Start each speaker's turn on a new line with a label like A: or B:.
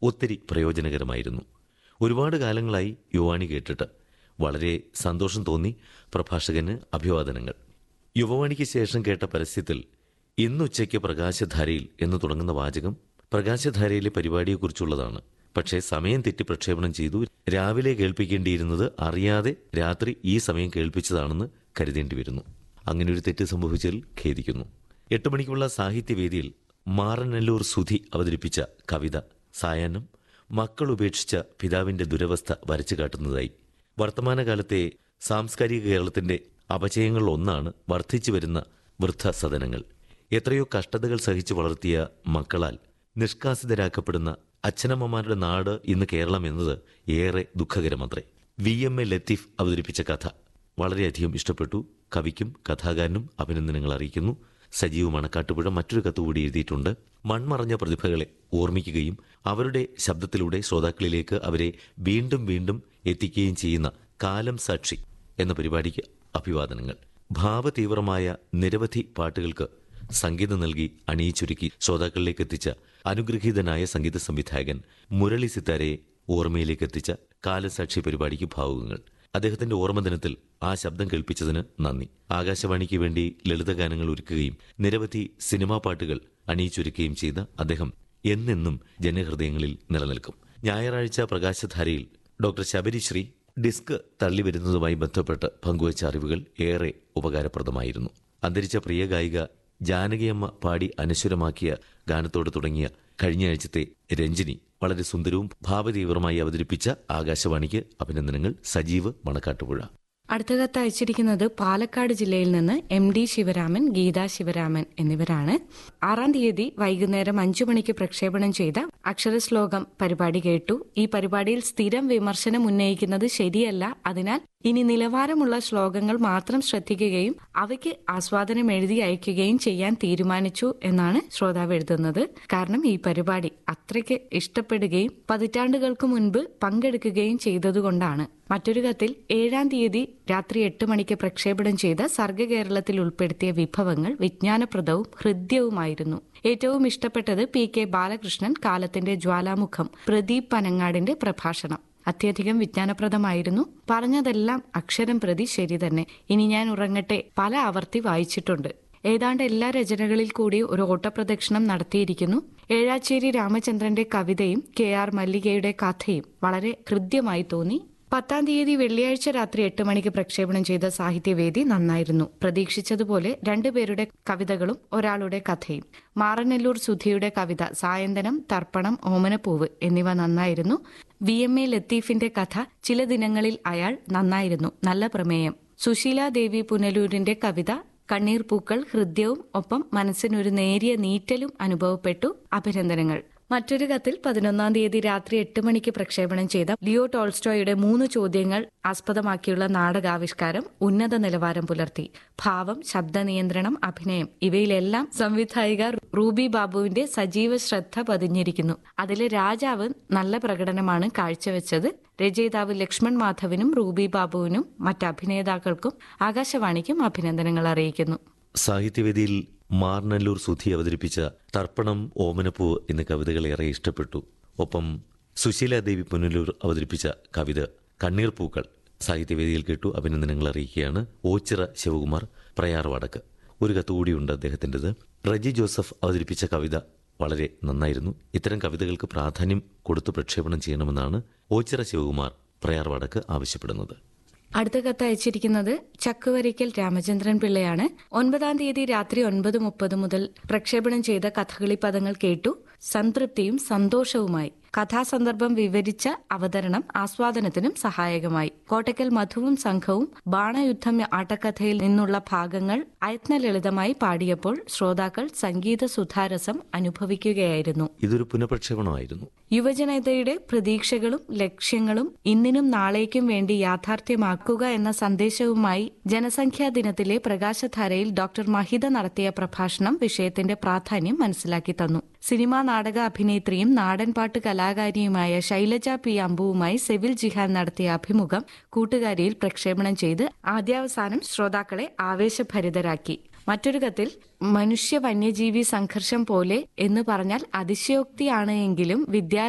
A: ഒത്തിരി പ്രയോജനകരമായിരുന്നു ഒരുപാട് കാലങ്ങളായി യുവാണി കേട്ടിട്ട് വളരെ സന്തോഷം തോന്നി പ്രഭാഷകന് അഭിവാദനങ്ങൾ യുവവാണിക്ക് ശേഷം കേട്ട പരസ്യത്തിൽ ഇന്നുച്ചയ്ക്ക് പ്രകാശധാരയിൽ എന്ന് തുടങ്ങുന്ന വാചകം പ്രകാശധാരയിലെ പരിപാടിയെക്കുറിച്ചുള്ളതാണ് പക്ഷേ സമയം തെറ്റി പ്രക്ഷേപണം ചെയ്തു രാവിലെ കേൾപ്പിക്കേണ്ടിയിരുന്നത് അറിയാതെ രാത്രി ഈ സമയം കേൾപ്പിച്ചതാണെന്ന് കരുതേണ്ടി വരുന്നു അങ്ങനെ ഒരു തെറ്റ് സംഭവിച്ചതിൽ ഖേദിക്കുന്നു എട്ട് മണിക്കുള്ള സാഹിത്യവേദിയിൽ മാറനല്ലൂർ സുധി അവതരിപ്പിച്ച കവിത സായാഹ്നം മക്കൾ ഉപേക്ഷിച്ച പിതാവിന്റെ ദുരവസ്ഥ വരച്ചു കാട്ടുന്നതായി വർത്തമാനകാലത്തെ സാംസ്കാരിക കേരളത്തിന്റെ അപചയങ്ങളിൽ ഒന്നാണ് വർദ്ധിച്ചു വരുന്ന വൃദ്ധസദനങ്ങൾ എത്രയോ കഷ്ടതകൾ സഹിച്ചു വളർത്തിയ മക്കളാൽ നിഷ്കാസിതരാക്കപ്പെടുന്ന അച്ഛനമ്മമാരുടെ നാട് ഇന്ന് കേരളം എന്നത് ഏറെ ദുഃഖകരമത്രേ വി എം എ ലത്തീഫ് അവതരിപ്പിച്ച കഥ വളരെയധികം ഇഷ്ടപ്പെട്ടു കവിക്കും കഥാകാരനും അഭിനന്ദനങ്ങൾ അറിയിക്കുന്നു സജീവ് മണക്കാട്ടുപുഴ മറ്റൊരു കത്ത് കൂടി എഴുതിയിട്ടുണ്ട് മൺമറഞ്ഞ പ്രതിഭകളെ ഓർമ്മിക്കുകയും അവരുടെ ശബ്ദത്തിലൂടെ ശ്രോതാക്കളിലേക്ക് അവരെ വീണ്ടും വീണ്ടും എത്തിക്കുകയും ചെയ്യുന്ന കാലം സാക്ഷി എന്ന പരിപാടിക്ക് അഭിവാദനങ്ങൾ ഭാവതീവ്രമായ നിരവധി പാട്ടുകൾക്ക് സംഗീതം നൽകി അണിയിച്ചൊരുക്കി ശ്രോതാക്കളിലേക്ക് എത്തിച്ച അനുഗ്രഹീതനായ സംഗീത സംവിധായകൻ മുരളി സിത്താരയെ ഓർമ്മയിലേക്ക് എത്തിച്ച കാലസാക്ഷി പരിപാടിക്ക് ഭാവുകങ്ങൾ അദ്ദേഹത്തിന്റെ ഓർമ്മദിനത്തിൽ ആ ശബ്ദം കേൾപ്പിച്ചതിന് നന്ദി ആകാശവാണിക്ക് വേണ്ടി ലളിതഗാനങ്ങൾ ഒരുക്കുകയും നിരവധി സിനിമാ പാട്ടുകൾ അണിയിച്ചൊരുക്കുകയും ചെയ്ത അദ്ദേഹം എന്നെന്നും ജനഹൃദയങ്ങളിൽ നിലനിൽക്കും ഞായറാഴ്ച പ്രകാശധാരയിൽ ഡോക്ടർ ശബരിശ്രീ ഡിസ്ക് തള്ളിവരുന്നതുമായി ബന്ധപ്പെട്ട് പങ്കുവച്ച അറിവുകൾ ഏറെ ഉപകാരപ്രദമായിരുന്നു അന്തരിച്ച പ്രിയ ഗായിക ജാനകിയമ്മ പാടി അനശ്വരമാക്കിയ ഗാനത്തോട് തുടങ്ങിയ കഴിഞ്ഞയാഴ്ചത്തെ രഞ്ജിനി വളരെ സുന്ദരവും ഭാവതീവ്രമായി അവതരിപ്പിച്ച ആകാശവാണിക്ക് അഭിനന്ദനങ്ങൾ സജീവ് മണക്കാട്ടുപുഴ
B: അടുത്ത കത്ത് അയച്ചിരിക്കുന്നത് പാലക്കാട് ജില്ലയിൽ നിന്ന് എം ഡി ശിവരാമൻ ഗീതാ ശിവരാമൻ എന്നിവരാണ് ആറാം തീയതി വൈകുന്നേരം അഞ്ചു മണിക്ക് പ്രക്ഷേപണം ചെയ്ത അക്ഷരശ്ലോകം പരിപാടി കേട്ടു ഈ പരിപാടിയിൽ സ്ഥിരം വിമർശനം ഉന്നയിക്കുന്നത് ശരിയല്ല അതിനാൽ ഇനി നിലവാരമുള്ള ശ്ലോകങ്ങൾ മാത്രം ശ്രദ്ധിക്കുകയും അവയ്ക്ക് ആസ്വാദനം എഴുതി അയക്കുകയും ചെയ്യാൻ തീരുമാനിച്ചു എന്നാണ് ശ്രോതാവ് എഴുതുന്നത് കാരണം ഈ പരിപാടി അത്രയ്ക്ക് ഇഷ്ടപ്പെടുകയും പതിറ്റാണ്ടുകൾക്ക് മുൻപ് പങ്കെടുക്കുകയും ചെയ്തതുകൊണ്ടാണ് മറ്റൊരു കത്തിൽ ഏഴാം തീയതി രാത്രി എട്ട് മണിക്ക് പ്രക്ഷേപണം ചെയ്ത സർഗകേരളത്തിൽ ഉൾപ്പെടുത്തിയ വിഭവങ്ങൾ വിജ്ഞാനപ്രദവും ഹൃദ്യവുമായിരുന്നു ഏറ്റവും ഇഷ്ടപ്പെട്ടത് പി കെ ബാലകൃഷ്ണൻ കാലത്തിന്റെ ജ്വാലാമുഖം പ്രദീപ് പനങ്ങാടിന്റെ പ്രഭാഷണം അത്യധികം വിജ്ഞാനപ്രദമായിരുന്നു പറഞ്ഞതെല്ലാം അക്ഷരം പ്രതി ശരി തന്നെ ഇനി ഞാൻ ഉറങ്ങട്ടെ പല ആവർത്തി വായിച്ചിട്ടുണ്ട് ഏതാണ്ട് എല്ലാ രചനകളിൽ കൂടി ഒരു ഓട്ടപ്രദക്ഷിണം നടത്തിയിരിക്കുന്നു ഏഴാച്ചേരി രാമചന്ദ്രന്റെ കവിതയും കെ ആർ മല്ലികയുടെ കഥയും വളരെ ഹൃദ്യമായി തോന്നി പത്താം തീയതി വെള്ളിയാഴ്ച രാത്രി എട്ട് മണിക്ക് പ്രക്ഷേപണം ചെയ്ത സാഹിത്യവേദി നന്നായിരുന്നു പ്രതീക്ഷിച്ചതുപോലെ രണ്ടുപേരുടെ കവിതകളും ഒരാളുടെ കഥയും മാറനെല്ലൂർ സുധിയുടെ കവിത സായന്തനം തർപ്പണം ഓമനപ്പൂവ് എന്നിവ നന്നായിരുന്നു വി എം എ ലത്തീഫിന്റെ കഥ ചില ദിനങ്ങളിൽ അയാൾ നന്നായിരുന്നു നല്ല പ്രമേയം സുശീല ദേവി പുനലൂരിന്റെ കവിത കണ്ണീർ പൂക്കൾ ഹൃദ്യവും ഒപ്പം മനസ്സിനൊരു നേരിയ നീറ്റലും അനുഭവപ്പെട്ടു അഭിനന്ദനങ്ങൾ മറ്റൊരു കത്തിൽ പതിനൊന്നാം തീയതി രാത്രി എട്ട് മണിക്ക് പ്രക്ഷേപണം ചെയ്ത ലിയോ ടോൾസ്റ്റോയുടെ മൂന്ന് ചോദ്യങ്ങൾ ആസ്പദമാക്കിയുള്ള നാടകാവിഷ്കാരം ഉന്നത നിലവാരം പുലർത്തി ഭാവം ശബ്ദ നിയന്ത്രണം അഭിനയം ഇവയിലെല്ലാം സംവിധായിക റൂബി ബാബുവിന്റെ സജീവ ശ്രദ്ധ പതിഞ്ഞിരിക്കുന്നു അതിലെ രാജാവ് നല്ല പ്രകടനമാണ് കാഴ്ചവെച്ചത് രചയിതാവ് ലക്ഷ്മൺ മാധവിനും റൂബി ബാബുവിനും മറ്റ് അഭിനേതാക്കൾക്കും ആകാശവാണിക്കും അഭിനന്ദനങ്ങൾ അറിയിക്കുന്നു
A: സാഹിത്യവേദിയിൽ മാർനല്ലൂർ സുധി അവതരിപ്പിച്ച തർപ്പണം ഓമനപ്പൂവ് എന്ന കവിതകൾ ഏറെ ഇഷ്ടപ്പെട്ടു ഒപ്പം സുശീലാദേവി പുനലൂർ അവതരിപ്പിച്ച കവിത കണ്ണീർ പൂക്കൾ സാഹിത്യവേദിയിൽ കേട്ടു അഭിനന്ദനങ്ങൾ അറിയിക്കുകയാണ് ഓച്ചിറ ശിവകുമാർ പ്രയാർ വടക്ക് ഒരു കത്ത് കൂടിയുണ്ട് അദ്ദേഹത്തിൻ്റെത് റജി ജോസഫ് അവതരിപ്പിച്ച കവിത വളരെ നന്നായിരുന്നു ഇത്തരം കവിതകൾക്ക് പ്രാധാന്യം കൊടുത്ത് പ്രക്ഷേപണം ചെയ്യണമെന്നാണ് ഓച്ചിറ ശിവകുമാർ പ്രയാർ വടക്ക് ആവശ്യപ്പെടുന്നത്
B: അടുത്ത കത്ത് അയച്ചിരിക്കുന്നത് ചക്കുവരിക്കൽ രാമചന്ദ്രൻ പിള്ളയാണ് ഒൻപതാം തീയതി രാത്രി ഒൻപത് മുപ്പത് മുതൽ പ്രക്ഷേപണം ചെയ്ത കഥകളി പദങ്ങൾ കേട്ടു സംതൃപ്തിയും സന്തോഷവുമായി കഥാസന്ദർഭം വിവരിച്ച അവതരണം ആസ്വാദനത്തിനും സഹായകമായി കോട്ടക്കൽ മധുവും സംഘവും ബാണയുദ്ധം ആട്ടക്കഥയിൽ നിന്നുള്ള ഭാഗങ്ങൾ അയത്നലളിതമായി പാടിയപ്പോൾ ശ്രോതാക്കൾ സംഗീത സുധാരസം അനുഭവിക്കുകയായിരുന്നു
A: ഇതൊരു പുനഃപ്രക്ഷേപണമായിരുന്നു
B: യുവജനതയുടെ പ്രതീക്ഷകളും ലക്ഷ്യങ്ങളും ഇന്നിനും നാളേക്കും വേണ്ടി യാഥാർത്ഥ്യമാക്കുക എന്ന സന്ദേശവുമായി ജനസംഖ്യാ ദിനത്തിലെ പ്രകാശധാരയിൽ ഡോക്ടർ മഹിത നടത്തിയ പ്രഭാഷണം വിഷയത്തിന്റെ പ്രാധാന്യം മനസ്സിലാക്കി തന്നു സിനിമാ നാടക അഭിനേത്രിയും നാടൻപാട്ട് കലാകാരിയുമായ ശൈലജ പി അമ്പുവുമായി സെവിൽ ജിഹാൻ നടത്തിയ അഭിമുഖം കൂട്ടുകാരിയിൽ പ്രക്ഷേപണം ചെയ്ത് ആദ്യാവസാനം ശ്രോതാക്കളെ ആവേശഭരിതരാക്കി മറ്റൊരു കത്തിൽ മനുഷ്യ വന്യജീവി സംഘർഷം പോലെ എന്ന് പറഞ്ഞാൽ അതിശയോക്തിയാണ് എങ്കിലും വിദ്യാലയ